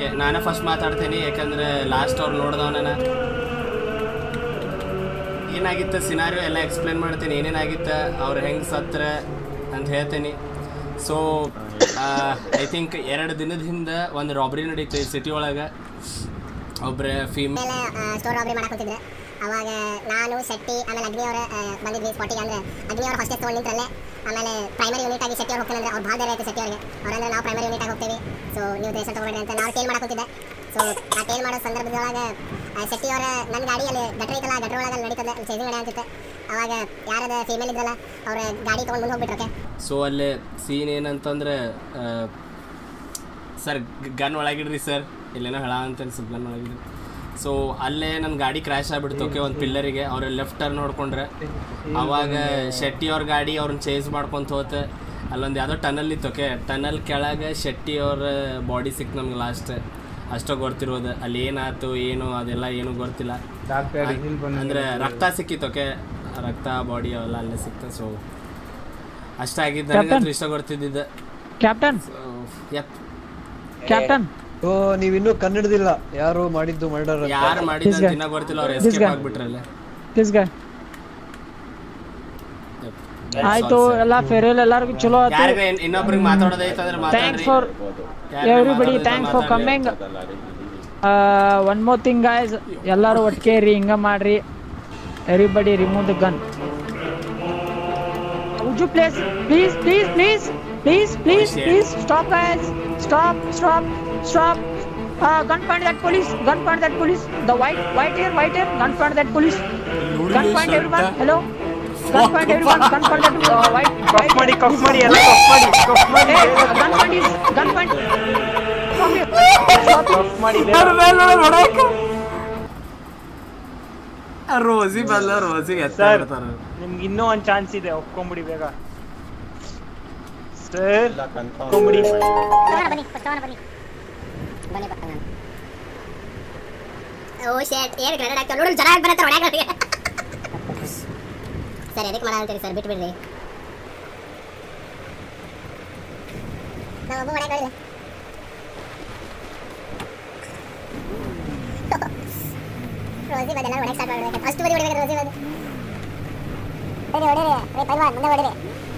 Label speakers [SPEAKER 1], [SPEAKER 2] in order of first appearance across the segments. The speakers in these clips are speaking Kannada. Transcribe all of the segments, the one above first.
[SPEAKER 1] ಓಕೆ ನಾನೇ ಫಸ್ಟ್ ಮಾತಾಡ್ತೀನಿ ಯಾಕಂದ್ರೆ ಲಾಸ್ಟ್ ಅವ್ರು ನೋಡ್ದವನ ಏನಾಗಿತ್ತು ಸಿನಾರಿಯೋ ಎಲ್ಲ ಎಕ್ಸ್ಪ್ಲೇನ್ ಮಾಡ್ತೀನಿ ಏನೇನಾಗಿತ್ತು ಅವ್ರು ಹೆಂಗೆ ಸತ್ರ ಅಂತ ಹೇಳ್ತೀನಿ ಸೊ ಐ ಥಿಂಕ್ ಎರಡು ದಿನದ ಹಿಂದೆ ಒಂದು ರಾಬ್ರಿ ನಡೀತು ಈ ಸಿಟಿ ಒಳಗೆ ಒಬ್ಬರ ಫೀಮೇಲ್
[SPEAKER 2] ಮೇಲೆ ಸ್ಟೋರ್ ರಾಬರಿ ಮಾಡಕ್ ಹೊಂಟಿದ್ರೆ ಅವಾಗ ನಾನು ಶೆಟ್ಟಿ ಆಮೇಲೆ ಅಗ್ನಿ ಅವರ ಬಂದಿದ್ವಿ ಸ್ಪಾಟಿಗೆ ಅಂದ್ರೆ ಅಗ್ನಿ ಅವ್ರ ಹಾಸ್ಟೆಲ್ ತೊಗೊಂಡು ನಿಂತ್ರಲ್ಲೇ ಆಮೇಲೆ ಪ್ರೈಮರಿ ಯೂನಿಟ್ ಆಗಿ ಶೆಟ್ಟಿ ಅವ್ರು ಹೋಗ್ತಾರೆ ಅಂದ್ರೆ ಅವ್ರು ಭಾಳ ಧೈರ್ಯ ಐತೆ ಶೆಟ್ಟಿ ಅವರಿಗೆ ಅವ್ರಂದ್ರೆ ನಾವು ಪ್ರೈಮರಿ ಯೂನಿಟ್ ಆಗಿ ಹೋಗ್ತೀವಿ ಸೊ ನೀವು ದೇಶ ತಗೊಬೇಡಿ ಅಂತ ನಾವು ಟೇಲ್ ಮಾಡಕ್ ಹೊಂಟಿದ್ದೆ ಸೊ ಆ ಟೇಲ್ ಮಾಡೋ ಸಂದರ್ಭದೊಳಗೆ ಆ ಶೆಟ್ಟಿ ಅವರ ನನ್ನ ಗಾಡಿ ಅಲ್ಲಿ ಗಟ್ರ ಐತಲ್ಲ ಗಟ್ರ ಒಳಗೆ ನಡೀತದೆ ಚೇಸಿಂಗ್ ಗಾಡಿ ಅಂತಿತ್ತೆ ಅವಾಗ ಯಾರದ ಫೀಮೇಲ್ ಇದ್ರಲ್ಲ ಅವ್ರ ಗಾಡಿ ತೊಗೊಂಡು ಮುಂದೆ ಹೋಗ್ಬಿಟ್ರಕ್ಕೆ
[SPEAKER 1] ಸೊ ಅಲ್ಲೇ ಸೀನ್ ಏನಂತಂದ್ರೆ ಸರ್ ಗನ್ ಒಳಗಿಡ್ರಿ ಸರ್ ಇಲ್ಲೇನೋ ಹೇಳ ಅಂತ ಅನ್ಸುತ್ತೆ ಗನ್ ಒಳಗಿಡ್ರಿ ಸೊ ಅಲ್ಲೇ ನನ್ನ ಗಾಡಿ ಕ್ರ್ಯಾಶ್ ಆಗ್ಬಿಡ್ತು ಓಕೆ ಒಂದು ಪಿಲ್ಲರಿಗೆ ಅವ್ರ ಲೆಫ್ಟ್ ಟರ್ನ್ ನೋಡ್ಕೊಂಡ್ರೆ ಅವಾಗ ಶೆಟ್ಟಿ ಅವ್ರ ಗಾಡಿ ಅವ್ರನ್ನ ಚೇಸ್ ಮಾಡ್ಕೊಂತ ಹೋತೆ ಅಲ್ಲೊಂದು ಯಾವುದೋ ಟನಲ್ ಇತ್ತು ಓಕೆ ಟನಲ್ ಕೆಳಗೆ ಶೆಟ್ಟಿ ಅವ್ರ ಬಾಡಿ ಸಿಕ್ತು ನಮ್ಗೆ ಲಾಸ್ಟ್ ಅಷ್ಟೋ ಗೊತ್ತಿರೋದು ಅಲ್ಲಿ ಏನಾಯ್ತು ಏನು ಅದೆಲ್ಲ ಏನೂ ಗೊತ್ತಿಲ್ಲ ಅಂದರೆ ರಕ್ತ ಸಿಕ್ಕಿತ್ತು ಓಕೆ ರಕ್ತ ಬಾಡಿ ಅವೆಲ್ಲ ಅಲ್ಲೇ ಸಿಕ್ತು ಸೊ ಅಷ್ಟಾಗಿದ್ದು ನನಗಂತೂ ಇಷ್ಟ ಗೊತ್ತಿದ್ದಿದ್ದು
[SPEAKER 3] ಕ್ಯಾಪ್ಟನ್
[SPEAKER 1] ಯಪ್
[SPEAKER 3] ಕ್ಯಾಪ್ಟನ್
[SPEAKER 4] ಓ ನೀವಿನ್ನೂ ಕನ್ನಡದಿಲ್ಲ ಯಾರು ಮಾಡಿದ್ದು ಮರ್ಡರ್
[SPEAKER 1] ಯಾರು ಮಾಡಿದ
[SPEAKER 3] This guy.
[SPEAKER 1] ಇನ್ನ ಗೊತ್ತಿಲ್ಲ ಅವ್ರು
[SPEAKER 3] This
[SPEAKER 1] ಎಸ್ಕೇಪ್
[SPEAKER 3] guy.
[SPEAKER 1] ಆಗ್ಬಿಟ್ರಲ್ಲ
[SPEAKER 3] ದಿಸ್ ಗಾಯ್ ಆಯ್ತು ಎಲ್ಲ ಫೇರ್ವೆಲ್ ಎಲ್ಲರಿಗೂ ಚಲೋ ಆಯ್ತು
[SPEAKER 1] ಯಾರಿಗೆ ಇನ್ನೊಬ್ರಿಗೆ ಮಾತಾಡೋದೈತಂದ್ರೆ
[SPEAKER 3] ಥ್ಯಾಂಕ್ಸ್
[SPEAKER 1] ಮಾತಾಡ್ರಿ
[SPEAKER 3] ಫಾರ್
[SPEAKER 1] ಯಾರ್ಗೆ
[SPEAKER 3] ಎವ್ರಿಬಡಿ
[SPEAKER 1] ಮಾತಾಡೋದೈತೆ
[SPEAKER 3] ಥ್ಯಾಂಕ್ಸ್ ಫಾರ್
[SPEAKER 1] ಮಾತಾಡ್ರಿ.
[SPEAKER 3] Coming one more thing guys ಎಲ್ಲರೂ ಒಟ್ಟಿಗೆ ರೀ ಹಿಂಗ ಮಾಡ್ರಿ everybody remove the gun would you place please please please please please
[SPEAKER 1] shit.
[SPEAKER 3] Please stop guys stop stop stop gun point that police gun point that police the wait wait here wait year gun point that police gun point everyone hello gun point everyone gun point that wait
[SPEAKER 5] cuff ಮಾಡಿ ಕಫ್ ಮಾಡಿ ಎಲ್ಲ ಕಫ್ ಮಾಡಿ ಕಫ್ ಮಾಡಿ
[SPEAKER 3] gun point is gun point
[SPEAKER 5] cuff ಮಾಡಿ
[SPEAKER 1] ಅವ್ರ ಮೇಲೆ ನೋಡಿ ಹೊಡ್ಯಾಕ. ಆ ರೋಸಿ ಬಲ್ಲ ರೋಸಿಗೆ ಎತ್ತ
[SPEAKER 5] Sir.
[SPEAKER 1] ಬಿಡ್ತಾರ
[SPEAKER 5] ನಿಮ್ಗೆ ಇನ್ನೂ ಒಂದ್ ಚಾನ್ಸ್ ಇದೆ ಒಪ್ಕೊಂಬಿಡಿ ಬೇಗ ಸರ್ ಒಪ್ಕೊಂಬಿಡಿ
[SPEAKER 2] ಬನ್ನಿ ಪುಸ್ತಕವನ್ನ ಬನ್ನಿ ಬನ್ನಿ ಬರ್ತಾನೆ ನಾನು ಓ ಶೇಟ್ ಏನು ಗ್ರೆನೇಡ್ ಹಾಕ್ತಾರೆ ನೋಡಲು ಜನ ಬರತ್ತೆ ಹೊಡ್ಯಾಕ ನನಗೆ ಸರ್ ಎದಕ್ಕೆ ಮಾಡಾಳ್ತೀರಿ ಸರ್ ಬಿಟ್ಬಿಡ್ರಿ ನಾವು ಒಬ್ಬ ಹೊಡ್ಯಾಕ ರೋಸಿ ಬದೆಲ್ಲ ಹೊಡ್ಯಾಕ ಸ್ಟಾರ್ಟ್ ಮಾಡ್ಬೇಕು ಅಷ್ಟು ಬದಿ ಹೊಡಿಬೇಕು ರೋಸಿ ಬದಿ ಹೊಡಿರಿ ಹೊಡಿರಿ ರೇ ಪೈಲ್ವಾನ್ ಮುಂದೆ ಹೊಡಿರಿ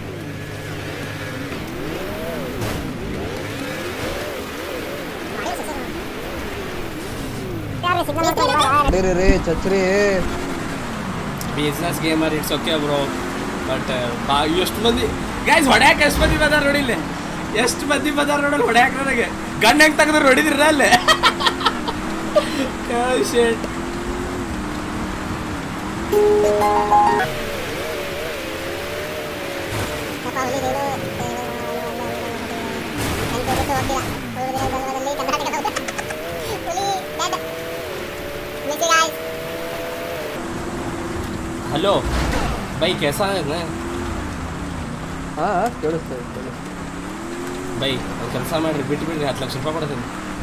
[SPEAKER 2] ಯಾರು ಸಿಗ್ನಲ್ ನೋಡ್ಕೊಂಡು
[SPEAKER 4] ರೇ ರೇ ಚಚ್ರಿ
[SPEAKER 1] business gamer it's okay bro but ಬಾ ಎಷ್ಟು ಮಂದಿ ಗೈಸ್ ಹೊಡ್ಯಾಕ ಎಷ್ಟು ಮಂದಿ ಬದಾರ ನೋಡಿಲ್ಲ ಎಷ್ಟು ಮಂದಿ ಬದಾರ ನೋಡಲ್ಲ ಹೊಡ್ಯಾಕ ನನಗೆ ಗನ್ ಹೆಂಗ್ ತೆಗೆದ್ರು ನೋಡಿದ್ರಲ್ಲ ಅಲ್ಲೇ ಶೇಟ್
[SPEAKER 2] ಪಾಪ ಹುಲಿ ನೀನು ಅನ್ಕೋಬಿಟ್ಟು ಹೋಗ್ತೀರಾ ಉಳಿದಿರೋ ಜನ್ಮದಲ್ಲಿ ಕರ್ನಾಟಕದ ಹುಲಿ ಡೆಡ್ ಮಿಸಿ ಗಾಯ್ಸ್
[SPEAKER 1] ಹಲೋ ಬೈ ಕೆಸ
[SPEAKER 4] ಹಾ ಕೇಳಿಸ್ತದೆ ಕೇಳಿಸ್ತದೆ.
[SPEAKER 1] ಬೈ ಒಂದು ಕೆಲಸ ಮಾಡ್ರಿ ಬಿಟ್ಟು ಬಿಡ್ರಿ ಹತ್ತು ಲಕ್ಷ ರೂಪಾಯಿ ಕೊಡ್ತೀನಿ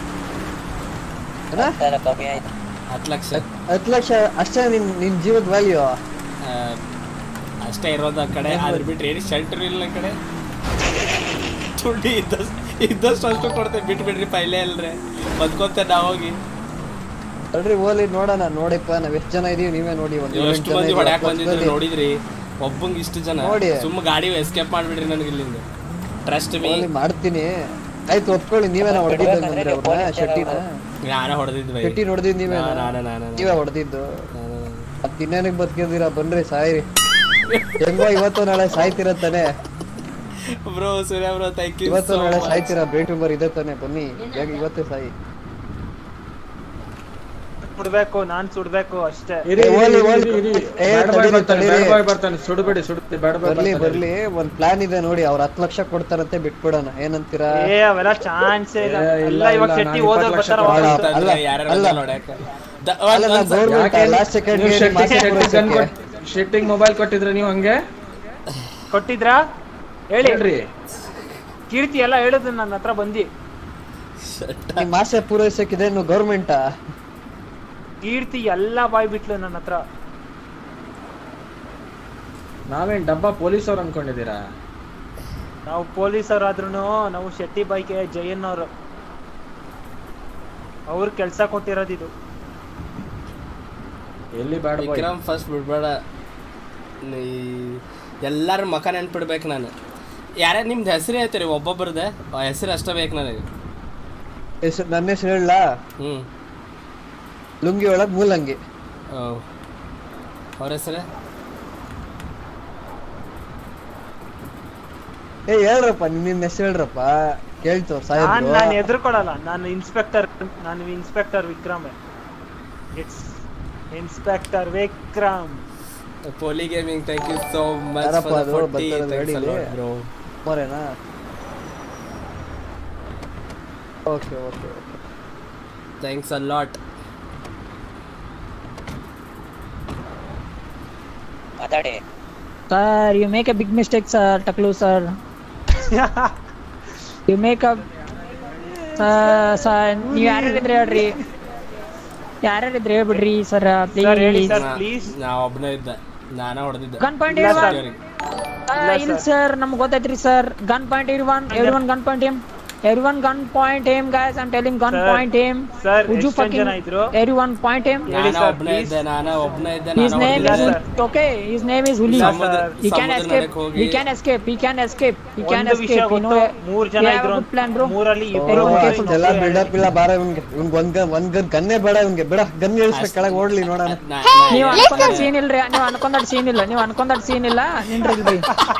[SPEAKER 4] ಏನ?
[SPEAKER 1] ಹತ್ತು ಲಕ್ಷ
[SPEAKER 4] ಹತ್ತು ಲಕ್ಷ ಅಷ್ಟೇ ನಿನ್ ನಿನ್ ಜೀವದ ವ್ಯಾಲ್ಯೂ
[SPEAKER 1] ಆ, ಅಷ್ಟೇ ಇರೋದು ಆ ಕಡೆ ಅದ್ರ ಬಿಟ್ರೆ ಏನು ಶೆಲ್ಟರ್ ಇಲ್ಲ ಆ ಕಡೆ ದುಡ್ಡು ಇದ್ದಷ್ಟು ಇದ್ದಷ್ಟು ಅಷ್ಟು ಕೊಡ್ತೇವೆ ಬಿಟ್ಟು ಬಿಡ್ರಿ ಪೈಲೆ ಅಲ್ರಿ ಬದ್ಕೋತೆ ನಾವು ಹೋಗಿ
[SPEAKER 4] ಅಲ್ರಿ ಓಲಿ ನೋಡೋಣ ನೋಡಿಪ್ಪ ನಾವ್ ಎಷ್ಟ್ ಜನ ಇದೀವಿ ನೀವೇ ನೋಡಿ ಒಂದ್
[SPEAKER 1] ನೀವು
[SPEAKER 4] ಏಳೆಂಟ್
[SPEAKER 1] ಎಷ್ಟು
[SPEAKER 4] ಜನ
[SPEAKER 1] ಮಂದಿ
[SPEAKER 4] ಇದೀವಿ,
[SPEAKER 1] ಹೊಡ್ಯಾಕ
[SPEAKER 4] ಹತ್ತು
[SPEAKER 1] ಬಂದಿದ್ರು
[SPEAKER 4] ಲಕ್ಷದಲ್ಲಿ.
[SPEAKER 1] ನೋಡಿದ್ರಿ ಒಬ್ಬಂಗೆ ಇಷ್ಟು ಜನ
[SPEAKER 4] ನೋಡಿ.
[SPEAKER 1] ಸುಮ್ಮ ಗಾಡಿ ಎಸ್ಕೇಪ್ ಮಾಡ್ಬಿಡ್ರಿ ನನಗೆ ಇಲ್ಲಿಂದ ಟ್ರಸ್ಟ್ ಮೀ
[SPEAKER 4] ಓಲಿ ಮಾಡ್ತೀನಿ ಆಯ್ತು ಒಪ್ಕೊಳ್ಳಿ ನೀವೇನ ಹೊಡೆದಿದ್ದು ಅಂದ್ರೆ ಅವ್ರನ್ನ ಶೆಟ್ಟಿನ
[SPEAKER 1] ನಾನೇ ಹೊಡೆದಿದ್ದು ಬೈ
[SPEAKER 4] ಶೆಟ್ಟಿ ನೋಡಿದ್ ನೀವೇ
[SPEAKER 1] ನಾನು ನಾನು
[SPEAKER 4] ನೀವೇ ಹೊಡೆದಿದ್ದು ಮತ್ ಇನ್ನೇನಕ್ ಬದುಕಿದ್ದೀರಾ ಬನ್ರಿ ಸಾಯಿರಿ ಹೆಂಗೋ ಇವತ್ತು ನಾಳೆ ಸಾಯ್ತಿರ ತಾನೆ
[SPEAKER 1] bro Surya bro thank you
[SPEAKER 4] ಇವತ್ತು ನಾಳೆ ಸಾಯ್ತೀರಾ ಬ್ರೇಕ್ ನಂಬರ್ ಇದೆ ತಾನೆ ಬನ್ನಿ ಬೇಗ ಇವತ್ತೇ ಸಾಯಿ
[SPEAKER 5] ಸುಡ್ಬೇಕು ನಾನ್ ಸುಡ್ಬೇಕು ಅಷ್ಟೇ
[SPEAKER 4] ಏ, ಓಲಿ, ಓಲಿ. ಏ, ತಡೀರಿ, ತಡೀರಿ.
[SPEAKER 6] ಬರ್ತಾನೆ ಸುಡಬೇಡಿ ಸುಡಬೇಡಿ ಬೇಡ
[SPEAKER 4] ಬರ್ಲಿ ಬರ್ಲಿ ಒಂದ್ ಪ್ಲಾನ್ ಇದೆ ನೋಡಿ ಅವ್ರ ಹತ್ತು ಲಕ್ಷ ಕೊಡ್ತಾರಂತೆ ಬಿಟ್ಬಿಡೋಣ ಏನಂತೀರಾ
[SPEAKER 5] ಏ ಅವೆಲ್ಲ ಚಾನ್ಸೇ ಇಲ್ಲ
[SPEAKER 6] ಏ, ಇಲ್ಲ,
[SPEAKER 5] ಎಲ್ಲ ಇವಾಗ
[SPEAKER 6] ಇಲ್ಲ,
[SPEAKER 5] ಶೆಟ್ಟಿ
[SPEAKER 6] ನಾನು
[SPEAKER 5] ಓದೋರ್
[SPEAKER 6] ಇಪ್ಪತ್ತು ಲಕ್ಷ
[SPEAKER 5] ಬರ್ತಾರ
[SPEAKER 4] ಕೊಡಲ್ಲ.
[SPEAKER 5] ವಾಪಸ್.
[SPEAKER 4] ಅಲ್ಲ, ಅಲ್ಲ. ಅಲ್ಲ ನಾ government last second
[SPEAKER 6] setting mobile ಕೊಟ್ಟಿದ್ರೆ ನೀವು ಹಂಗೆ
[SPEAKER 5] ಕೊಟ್ಟಿದ್ರಾ ಹೇಳಿ
[SPEAKER 6] ಹೇಳ್ರಿ
[SPEAKER 5] ಕೀರ್ತಿ ಎಲ್ಲ ಹೇಳುದು ನನ್ನ ಹತ್ರ ಬಂದಿ
[SPEAKER 4] ನಿಮ್ ಆಸೆ ಪೂರೈಸಕ್ಕಿದೆ ಇನ್ನು ಗೌರ್ಮೆಂಟಾ
[SPEAKER 5] ಕೀರ್ತಿ ಎಲ್ಲ ಬಾಯ್ ಬಿಟ್ಲು ನನ್ನ ಹತ್ರ
[SPEAKER 6] ನಾವೇನ್ ಡಬ್ಬ ಪೊಲೀಸ್ ಅವ್ರು ಅನ್ಕೊಂಡಿದ್ದೀರಾ
[SPEAKER 5] ನಾವು ಪೊಲೀಸರಾದ್ರೂ ನಾವು ಶೆಟ್ಟಿ ಬೈಕೆ ಜಯನ್ ಅವರು ಅವ್ರು ಕೆಲಸ ಕೊಟ್ಟಿರೋದು ಇದು
[SPEAKER 6] ಎಲ್ಲಿ ಬ್ಯಾಡ ಬಾಯ್
[SPEAKER 1] ವಿಕ್ರಮ್ ಫಸ್ಟ್ ಬಿಡ್ಬೇಡ ನೀ ಎಲ್ಲರ ಮಕ ನೆನ್ಪಿಡ್ಬೇಕು ನಾನು ಯಾರ್ಯಾರು ನಿಮ್ದು ಹೆಸರು ಹೇಳ್ತೀರಿ ಒಬ್ಬೊಬ್ರದ್ದು ಹೆಸರು ಅಷ್ಟೇ ಬೇಕು ನನಗೆ
[SPEAKER 4] ಹೆಸರು ನನ್ನ ಹೆಸರು ಹೇಳ
[SPEAKER 1] ಹ್ಞೂ
[SPEAKER 4] ಲುಂಗಿ ಒಳಗ್ ಮೂಲಂಗಿ
[SPEAKER 1] ಅವ್ರ ಹೆಸರು
[SPEAKER 4] ಏ ಹೇಳ್ರಪ್ಪ ನಿನ್ನ ಹೆಸರು ಹೇಳ್ರಪ್ಪ ಕೇಳ್ತು
[SPEAKER 5] ನಾನ್
[SPEAKER 4] ಸಾಹೇಬ್ರು
[SPEAKER 5] ನಾನು ಎದುರ್ಕೊಳಲ್ಲ ನಾನು ಇನ್ಸ್ಪೆಕ್ಟರ್ ನಾನು inspector Vikram it's inspector Vikram
[SPEAKER 1] ಪೋಲಿ gaming thank you so much
[SPEAKER 4] ಯಾರಪ್ಪ
[SPEAKER 1] ಫಾರ್
[SPEAKER 4] ಅದು?
[SPEAKER 1] ಫೋರ್ಟಿ
[SPEAKER 4] ಬರ್ತಾರೆ
[SPEAKER 1] ಥ್ಯಾಂಕ್ಸ್
[SPEAKER 4] ಗಾಡೀಲಿ?
[SPEAKER 1] ಬ್ರೋ
[SPEAKER 4] ಮರೇನಾ okay okay okay
[SPEAKER 1] thanks a lot
[SPEAKER 3] Sir, you make a big mistake, sir. Taklu, sir. You make a. Sir, sir, ನೀವು ಯಾರ್ಯಾರಿದ್ರೆ ಹೇಳ್ರಿ ಯಾರ್ಯಾರಿದ್ರೆ ಹೇಳ್ಬಿಡ್ರಿ ಸರ್
[SPEAKER 5] ಸರ್ ಹೇಳಿ
[SPEAKER 3] ಪ್ಲೀಸ್
[SPEAKER 5] ಸರ್ ಪ್ಲೀಸ್
[SPEAKER 1] ನಾ ಒಬ್ಬನೇ ಇದ್ದೆ ನಾನೇ ಹೊಡೆದಿದ್ದೆ
[SPEAKER 3] ಗನ್ ಪಾಯಿಂಟ್
[SPEAKER 5] ಇಲ್ಲ
[SPEAKER 3] ಇರುವ
[SPEAKER 5] sir.
[SPEAKER 3] ಇಲ್ಲ ಸರ್ ನಮ್ಗೆ ಗೊತ್ತೈತ್ರಿ ಸರ್ ಗನ್ ಪಾಯಿಂಟ್ ಇರ್ one everyone gun point aim everyone gun point aim guys I'm telling gun
[SPEAKER 5] Sir,
[SPEAKER 3] point aim
[SPEAKER 5] sir,
[SPEAKER 3] would you
[SPEAKER 5] ಎಷ್ಟೊಂದ್
[SPEAKER 3] ಫಕಿಂಗ್
[SPEAKER 5] ಜನ ಇದ್ರು?
[SPEAKER 3] ಎವ್ರಿ ಒನ್ ಪಾಯಿಂಟ್ ಏಮ್
[SPEAKER 5] ಹೇಳಿ
[SPEAKER 1] ನಾನೇ
[SPEAKER 5] sir,
[SPEAKER 1] ಒಬ್ಬನೇ
[SPEAKER 5] please.
[SPEAKER 1] ಇದ್ದೆ ನಾನೇ ಒಬ್ಬನೇ ಇದ್ದೆ
[SPEAKER 3] His
[SPEAKER 1] ನಾನೇ
[SPEAKER 3] name
[SPEAKER 1] ಹೊಡೆದಿದ್ದೆ
[SPEAKER 3] is
[SPEAKER 5] sir.
[SPEAKER 3] okay. His name is Huli.
[SPEAKER 1] ಸಮುದ್ರ-
[SPEAKER 3] He can
[SPEAKER 1] ಸಮುದ್ರ
[SPEAKER 3] escape.
[SPEAKER 1] ನಡಕ್ ಹೋಗಿ-
[SPEAKER 3] He can escape. He can escape. He can
[SPEAKER 5] ಒಂದು ವಿಷಯ
[SPEAKER 3] escape. You know,
[SPEAKER 5] ಗೊತ್ತು ಮೂರ್ ಜನ
[SPEAKER 3] we have
[SPEAKER 5] ಇದ್ರು
[SPEAKER 3] a good plan, bro.
[SPEAKER 5] ಮೂರಲ್ಲಿ
[SPEAKER 4] ಓ,
[SPEAKER 5] ಇಬ್ರು
[SPEAKER 3] Everyone
[SPEAKER 5] ಹೋಗಿ
[SPEAKER 3] careful.
[SPEAKER 4] ಎಲ್ಲ ಬಿಲ್ಡಪ್ ಇಲ್ಲ ಬಾರ ಇವ್ನ್ಗೆ ಇವ್ನ್ಗೆ ಒಂದ್ ಗನ್ ಒಂದ್ ಗನ್ ಗನ್ನೇ ಬೇಡ ಇವ್ನ್ಗೆ ಬಿಡ ಗನ್ ಇಳಿಸ್ಬೇಕು ಕೆಳಗೆ ಓಡ್ಲಿ ನೋಡೋಣ
[SPEAKER 1] ನಾ-
[SPEAKER 3] ನೀವು
[SPEAKER 1] ನಾ-
[SPEAKER 3] ಅನ್ಕೊಂಡದ್ ಸೀನ್ ಇಲ್ರಿ ನೀವು ಅನ್ಕೊಂಡದ್ ಸೀನ್ ಇಲ್ಲ ನೀವು ಅನ್ಕೊಂಡದ್ ಸೀನ್ ಇಲ್ಲ ನಿನ್ರಿ ಇಲ್ರಿ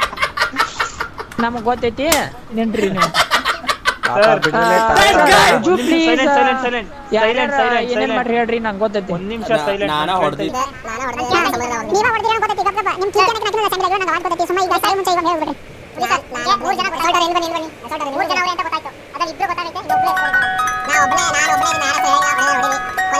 [SPEAKER 3] ನಮಗ್ ಗೊತ್ತೈತಿ ನಿನ್ರಿ ನೀವು
[SPEAKER 5] sir
[SPEAKER 3] would you please,
[SPEAKER 5] Silent,
[SPEAKER 3] uh,
[SPEAKER 5] silent, silent.
[SPEAKER 3] ಯಾರ್ಯಾರ
[SPEAKER 5] Silent, silent,
[SPEAKER 3] ಏನೇನ್
[SPEAKER 5] silent.
[SPEAKER 3] ಮಾಡ್ರಿ ಹೇಳ್ರಿ ನಂಗೆ ಗೊತ್ತೈತಿ
[SPEAKER 5] ಒಂದ್ ನಿಮಿಷ
[SPEAKER 1] ನಾ-
[SPEAKER 5] ಸೈಲೆಂಟ್
[SPEAKER 1] ನಾನೇ ಹೊಡೆದಿದ್ದೆ
[SPEAKER 2] ನಾನೇ ಹೊಡೆದಿದ್ದೆ ನೀವೇ ಹೊಡೆದಿರೋ ಗೊತ್ತೈತಿ ಗಪ್ಪ ನಿಮ್ ಕೀರ್ತಿ ಅನ್ನಕ್ಕೆ ನಾಕಿನ ಚಂದ್ರ ಇವಾಗ ನಾವು ಗೊತ್ತೈತಿ ಸುಮ್ಮ ಈಗ ಸಾಯಿ ಮುಂಚೆ ಇವಾಗ ಹೇಳ್ಬಿಡ್ರಿ ನಾನು ಮೂರು ಜನ ಅಸೋಲ್ಟರ್ ಎಲ್ಲಿ ಬನ್ನಿ ಎಲ್ಲಿ ಬನ್ನಿ ಅಸೋಲ್ಟರ್ ಮೂರು ಜನ ಅವ್ರೆ ಅಂತ ಗೊತ್ತಾಯ್ತು ಅದ್ರಲ್ಲಿ ಇಬ್ರು ಗೊತ್ತಾಗೈತೆ ಇನ್ನು ಒಬ್ಳೆ ನಾ ಒಬ್ಳೆ ನಾನು ಒಬ್ಳೆ ನಾನು ಯಾರ ಹೊಡೆಯಲ್ಲ ಹೊಡೆಯಲ್ಲ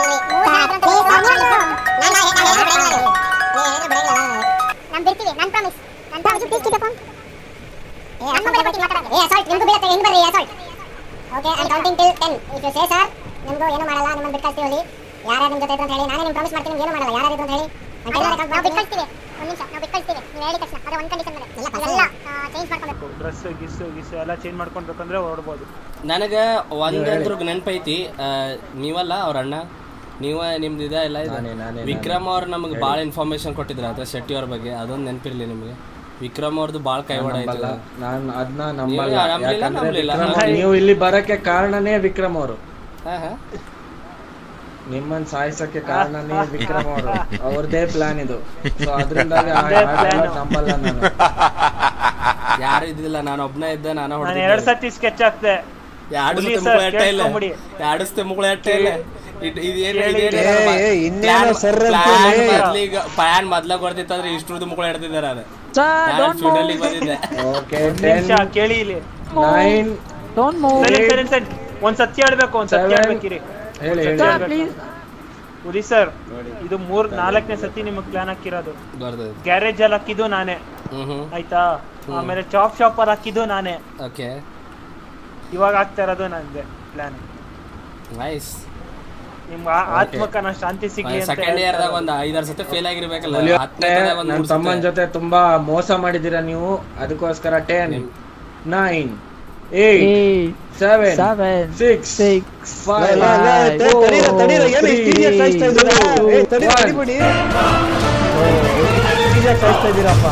[SPEAKER 2] ನಾನು ಬಿಡ್ತೀವಿ ನನ್ನ ಪ್ರಾಮಿಸ್ ನನ್ನ ಪ್ರಾಮಿಸ್ ಪ್ಲೀಸ್ ಕೀಪ್ ಅಪ್ ಏ ಅಮ್ಮ ಬರ ಬರ್ತೀನಿ ಮಾತಾಡೋದು ಏ ಅಸಾಲ್ಟ್ ನಿಮ್ಗೂ ಬೀಳುತ್ತೆ ಹೆಂಗ್ ಬರ್ರಿ assault okay I counting till 10 if you say sir ನಿಮ್ಗೂ ಏನು ಮಾಡಲ್ಲ ನಿಮ್ಮನ್ನ ಬಿಟ್ಕಳ್ತೀವಿ ಅಲ್ಲಿ ಯಾರ್ಯಾರು ನಿಮ್ಮ ಜೊತೆ ಇದ್ರು ಅಂತ ಹೇಳಿ ನಾನೇ ನಿಮ್ಗೆ ಪ್ರಾಮಿಸ್ ಮಾಡ್ತೀನಿ ಏನು ಮಾಡಲ್ಲ ಯಾರ್ಯಾರು ಇದ್ರು ಅಂತ ಹೇಳಿ ನಾವು ಬಿಟ್ಕಳ್ತೀವಿ ಒಂದು ನಿಮಿಷ ನಾವು ಬಿಟ್ಕಳ್ತೀವಿ ನೀವು ಹೇಳಿ ತಕ್ಷಣ ಅದೇ ಒಂದು ಕಂಡೀಷನ್ ಮೇಲೆ ಎಲ್ಲ ಚೇಂಜ್ ಮಾಡ್ಕೊಬೇಕು
[SPEAKER 5] ಡ್ರೆಸ್ ಗಿಸ್ಸು ಗಿಸ್ಸು ಎಲ್ಲ ಚೇಂಜ್ ಮಾಡ್ಕೊಂಡ್ಬೇಕಂದ್ರೆ ಹೊರಡ್ಬೋದು
[SPEAKER 1] ನನಗೆ ಒಂದಂದ್ರೂ ನೆನಪೈತಿ ಆ, ನೀವಲ್ಲ ಅವ್ರ ಅಣ್ಣ ನೀವ ನಿಮ್ದು ಇದೆ ಎಲ್ಲ ಇದೆ
[SPEAKER 6] ನಾನೇ, ನಾನೇ,
[SPEAKER 1] ವಿಕ್ರಮ್ ಅವ್ರು ನಮಗೆ ಭಾಳ ಇನ್ಫಾರ್ಮೇಶನ್ ಕೊಟ್ಟಿದ್ರು ಅದ್ರ ಶೆಟ್ಟಿ ಅವ್ರ ಬಗ್ಗೆ ಅದೊಂದು ನೆನಪಿರ್ಲಿ ನಿಮಗೆ ವಿಕ್ರಮ್ ಅವ್ರದ್ದು ಭಾಳ ಕೈವಾಡ ಆಯ್ತು
[SPEAKER 6] ನಂಬಲ್ಲ ನಾನು ಅದನ್ನ
[SPEAKER 1] ನೀವು
[SPEAKER 6] ನಂಬಲ್ಲ
[SPEAKER 1] ನಂಬ್ಲಿಲ್ಲ,
[SPEAKER 6] ಯಾಕಂದ್ರೆ
[SPEAKER 1] ನಂಬ್ಲಿಲ್ಲ.
[SPEAKER 6] ವಿಕ್ರಮ್ ಅವ್ರು- ನೀವು ಇಲ್ಲಿ ಬರಕ್ಕೆ ಕಾರಣನೇ ವಿಕ್ರಮ್ ಅವರು
[SPEAKER 1] ಹಾಂ ಹಾಂ
[SPEAKER 6] ನಿಮ್ಮನ್ನ ಸಾಯಿಸಕ್ಕೆ ಕಾರಣನೇ ವಿಕ್ರಮ್ ಅವರು ಅವ್ರದೇ ಪ್ಲಾನ್ ಇದು ಸೊ ಅದರಿಂದಾಗಿ
[SPEAKER 5] ಅದೇ plan.
[SPEAKER 6] ನಂಬಲ್ಲ ನಾನು
[SPEAKER 1] ಯಾರು ಇದ್ದಿಲ್ಲ ನಾನು ಒಬ್ಬನೇ ಇದ್ದೆ ನಾನು
[SPEAKER 5] ನಾನು
[SPEAKER 1] ಹೊಡೆದಿದ್ದೆ
[SPEAKER 5] ಎರಡ್ ಸತಿ ಸ್ಕೆಚ್ ಹಾಕ್ದೆ
[SPEAKER 1] ಎರಡು
[SPEAKER 5] ಹುಲಿ
[SPEAKER 1] ಸತಿ
[SPEAKER 5] ಸರ್,
[SPEAKER 1] ಮುಗುಳು ಎಟ್ಟೆ ಇಲ್ಲ
[SPEAKER 5] ಕೇಳ್ಕೊಂಬಿಡಿ.
[SPEAKER 1] ಎರಡು ಸತಿ ಮುಗುಳು ಎಟ್ಟೆ ಇಲ್ಲ ಇದ್- ಇದೇನು
[SPEAKER 5] ಕೇಳಿ.
[SPEAKER 1] ಇದೇನು
[SPEAKER 4] ಏ, ಏ, ಇನ್ನೇನೋ ಸರ್ ಅಂತ ಹೇಳಿ.
[SPEAKER 1] ಮೊದ್ಲಿಗೆ ಪ್ಯಾನ್ ಮೊದ್ಲಾಗ ಹೊಡೆದಿತ್ತಂದ್ರೆ ಇಷ್ಟ್ರದ್ದು ಮುಗುಳು ಎಡ್ತಿದ್ದಾರೆ ಅದು
[SPEAKER 3] ಸರ್
[SPEAKER 1] ನಾನು
[SPEAKER 3] ಡೋಂಟ್
[SPEAKER 1] ಫ್ಯೂಡಲಿಗೆ ಬಂದಿದ್ದೆ
[SPEAKER 6] ಓಕೆ
[SPEAKER 5] ಒಂದ್
[SPEAKER 6] ಟೆನ್
[SPEAKER 5] ನಿಮಿಷ ಕೇಳಿ ಇಲ್ಲಿ
[SPEAKER 6] nine
[SPEAKER 3] don't move
[SPEAKER 5] silent silent silent ಒಂದ್ ಸತ್ಯ ಹೇಳ್ಬೇಕು ಒಂದ್ ಸತ್ಯ
[SPEAKER 6] Seven.
[SPEAKER 5] ಹೇಳ್ಬೇಕಿರಿ
[SPEAKER 6] ಹೇಳಿ ಹೇಳಿ
[SPEAKER 3] ಸರ್ ಪ್ಲೀಸ್
[SPEAKER 5] ಉರಿ ಸರ್ ಇದು ಮೂರ್ ನಾಲ್ಕನೇ ಸತಿ ನಿಮಗ್ ಪ್ಲಾನ್ ಹಾಕಿರೋದು
[SPEAKER 1] ಬರ್ದೈತೆ
[SPEAKER 5] ಗ್ಯಾರೇಜ್ ಅಲ್ಲಿ ಹಾಕಿದ್ದು ನಾನೇ
[SPEAKER 1] ಹ್ಞೂ ಹ್ಞೂ
[SPEAKER 5] ಆಯ್ತಾ ಆಮೇಲೆ ಚಾಪ್ ಶಾಪ್ ಅಲ್ಲಿ ಹಾಕಿದ್ದು ನಾನೇ
[SPEAKER 1] ಓಕೆ
[SPEAKER 5] ಇವಾಗ ಆಗ್ತಾ ಇರೋದು ನಂದೆ ಪ್ಲಾನ್
[SPEAKER 1] ನೈಸ್
[SPEAKER 5] ನಿಮ್ಗೆ ಆ- ಆತ್ಮಕ್ಕ ನಾ ಶಾಂತಿ ಸಿಗ್ಲಿ ಅಂತ
[SPEAKER 1] ಸೆಕೆಂಡ್ ಇಯರ್ದಾಗ
[SPEAKER 5] ಹೇಳ್ತಾ
[SPEAKER 1] ಒಂದು ಐದಾರು ಸತಿ ಫೇಲ್ ಆಗಿರ್ಬೇಕಲ್ಲ
[SPEAKER 6] ಹುಲಿ
[SPEAKER 1] ಹತ್ತನೇ
[SPEAKER 6] ಅವ್ರೆ,
[SPEAKER 1] ಒಂದು
[SPEAKER 6] ನನ್
[SPEAKER 1] ಮೂರು
[SPEAKER 6] ತಮ್ಮನ
[SPEAKER 1] ಸತಿ.
[SPEAKER 6] ಜೊತೆ ತುಂಬಾ ಮೋಸ ಮಾಡಿದೀರಾ ನೀವು ಅದಕ್ಕೋಸ್ಕರ ten nine eight
[SPEAKER 3] eight
[SPEAKER 6] seven
[SPEAKER 3] seven
[SPEAKER 6] six
[SPEAKER 3] six
[SPEAKER 4] ಲೇ, ಲೇ, ಲೇ, ತೆ- ತಡೀರ, ತಡೀರ, ಏನು ಇಷ್ಟು easy ಆಗಿ ಸಾಯಿಸ್ತಾ ಇದ್ದೀರಾ? ಏ, ತಡಿ,
[SPEAKER 6] One.
[SPEAKER 4] ತಡಿಬಿಡಿ. ಓ, ಎಷ್ಟು easy ಆಗಿ ಸಾಯಿಸ್ತಾ ಇದ್ದೀರಪ್ಪ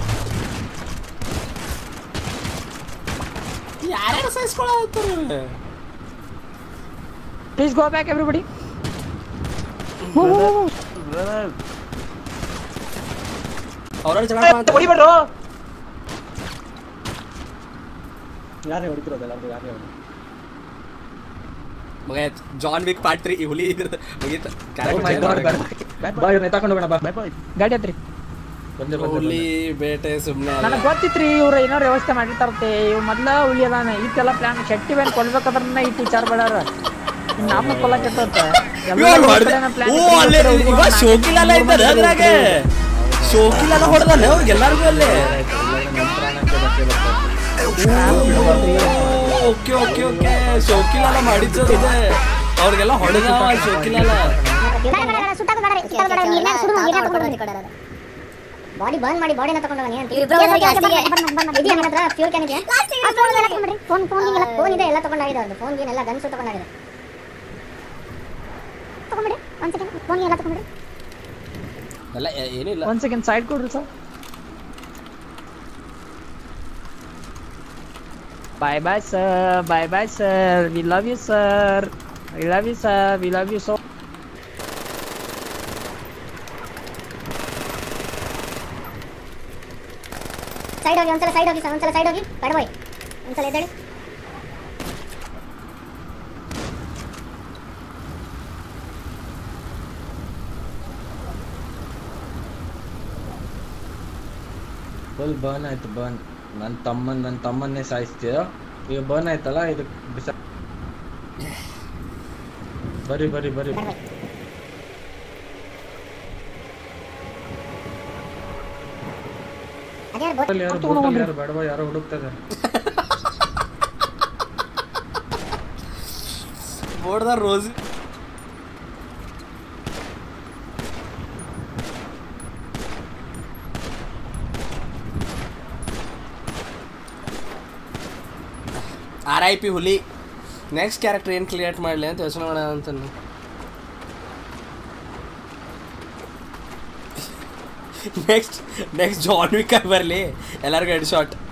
[SPEAKER 1] ಯಾರ್ಯಾರು ಸಹಿಸ್ಕೊಳ್ಳೋ
[SPEAKER 3] ಪ್ಲೀಸ್ ಗೋ ಬ್ಯಾಕ್ ಎವ್ರಿಬಡಿ
[SPEAKER 1] ಅವ್ರವ್ರ ಜಗಳ ಮಾಡ್ತಾರೆ.
[SPEAKER 5] ಹೊಡಿಬೇಡ್ರು
[SPEAKER 1] ಮಗ ಜಾನ್ ವಿಕ್ ಪಾರ್ಟ್ ಈ ಹುಲಿ ಇದ್ರ ಮುಗೀತ
[SPEAKER 6] Oh my God, ಬೇಡ. ಬಾ ಇವ್ರನ್ನ ತಗೊಂಡು ಬೇಡ ಬಾ
[SPEAKER 3] ಗಾಡಿ ಹತ್ರಿ
[SPEAKER 6] ಬಂದೆ ಬಂದೆ
[SPEAKER 1] ಹುಲಿ ಬೇಟೆ ಸುಮ್ಮನೆ
[SPEAKER 3] ನನಗ್ ಗೊತ್ತಿತ್ರಿ ಇವ್ರು ಏನೋ ವ್ಯವಸ್ಥೆ ಮಾಡಿರ್ತಾರತ್ತೆ ಇವ್ ಮೊದ್ಲ ಉಳಿ ಅದಾನ ಇಟ್ಟೆಲ್ಲ ಪ್ಲಾನ್ ಶೆಟ್ಟಿ ಬೇನ್ ಕೊಲ್ಬೇಕಾದ್ರನ್ನ ಇಟ್ಟು ವಿಚಾರ ಬೇಡಾರ ನಮ್ಮ ಕೊಲ್ಲ ಕೆಟ್ಟತ್ತ
[SPEAKER 1] ಓ ಅಲ್ಲಿ ಇವಾಗ ಶೋಕಿಲಾಲ ಇದ್ದಾರೆ ಅದ್ರಾಗೆ ಶೋಕಿಲಾಲ ಹೊಡೆದಲ್ಲ ಅವ್ರಿಗೆ ಎಲ್ಲರಿಗೂ ಅಲ್ಲೇ ಓಕೆ ಓಕೆ ಓಕೆ ಶೋಕಿಲಾಲ ಮಾಡಿದ್ದು ಇದೆ ಅವ್ರಿಗೆಲ್ಲ ಹೊಡೆದ ಶೋಕಿಲಾಲ
[SPEAKER 2] ಬಾಡಿ ಬರ್ನ್ ಮಾಡಿ ಬಾಡಿನ ತಗೊಂಡವ ನೀನು ಫೋನ್ ಫೋನ್ ಫೋನ್ ಇದೆ ಎಲ್ಲ ತಗೊಂಡಾಗಿದೆ ಅವ್ರದ್ದು ಫೋನ್ ಗೀನ್ ಎಲ್ಲ ಗನ್ಸು ತಗೊಂಡಾಗಿದೆ ಒಂದು ಸೆಕೆಂಡ್ ಫೋನ್ ಎಲ್ಲ ತಗೊಂಡ್ಬಿಡ್ರಿ
[SPEAKER 1] ಎಲ್ಲ ಏ- ಏನೂ ಇಲ್ಲ
[SPEAKER 3] ಒಂದ್ ಸೆಕೆಂಡ್ ಸೈಡ್ ಕೊಡ್ರಿ sir bye bye sir bye bye sir we love you sir we love you sir we love you so
[SPEAKER 2] side ಹೋಗಿ ಒಂದ್ಸಲ ಸೈಡ್ ಹೋಗಿ ಸರ್ ಒಂದ್ಸಲ ಸೈಡ್ ಹೋಗಿ ಕಡ್ಬೋಯ್ ಒಂದ್ಸಲ ಎದ್ದೇಳಿ
[SPEAKER 6] ಫುಲ್ ಬರ್ನ್ ಆಯ್ತು ಬರ್ನ್ ನನ್ನ ತಮ್ಮನ್ ನನ್ನ ತಮ್ಮನ್ನೇ ಸಾಯಿಸ್ತೀಯ ಈಗ ಬರ್ನ್ ಆಯ್ತಲ್ಲ ಇದು ಬಿಸ ಬರಿ ಬರಿ ಬರಿ
[SPEAKER 2] ಕಡ್ಬೋಯ್ ಅದೇ ಬೋಟ್
[SPEAKER 6] ಬೋಟಲ್ಲಿ ಯಾರು ಬೋಟಲ್ಲಿ ಯಾರು ಬೇಡವಾ ಯಾರೋ ಹುಡುಕ್ತಾ ಇದಾರೆ
[SPEAKER 1] ಬೋರ್ಡ್ದಾಗ ರೋಸ್ ಆರ್ ಐ ಪಿ ಹುಲಿ ನೆಕ್ಸ್ಟ್ ಕ್ಯಾರೆಕ್ಟರ್ ಏನು ಕ್ರಿಯೇಟ್ ಮಾಡಲಿ ಅಂತ ಯೋಚನೆ ಮಾಡೋಣ ಅಂತ ನೆಕ್ಸ್ಟ್ ನೆಕ್ಸ್ಟ್ ಜಾನ್ ವಿಕ್ ಬರಲಿ ಎಲ್ಲರಿಗೂ ಹೆಡ್ ಶಾಟ್